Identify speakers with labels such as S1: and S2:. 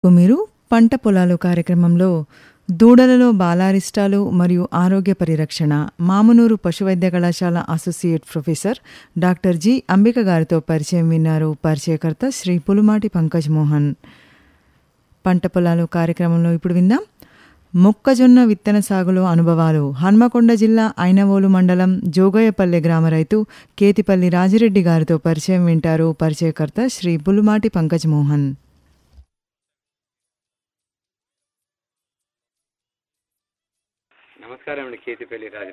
S1: మీరు పంట పొలాలు కార్యక్రమంలో దూడలలో బాలారిష్టాలు మరియు ఆరోగ్య పరిరక్షణ మామునూరు పశువైద్య కళాశాల associate professor doctor G Ambika గారితో పరిచయం విన్నారు పరిచయకర్త శ్రీ పులుమాటి పంకజ్ మోహన్ పంట పొలాలు కార్యక్రమంలో ఇప్పుడు విందాం మొక్కజొన్న విత్తన సాగులో అనుభవాలు హన్మకొండ జిల్లా ఐనవోలు మండలం జోగయ్యపల్లె గ్రామ రైతు కేతిపల్లి రాజిరెడ్డి గారితో పరిచయం వింటారు పరిచయకర్త శ్రీ పులుమాటి పంకజ్ మోహన్
S2: నమస్కారం అండి కేతిపల్లి రాజు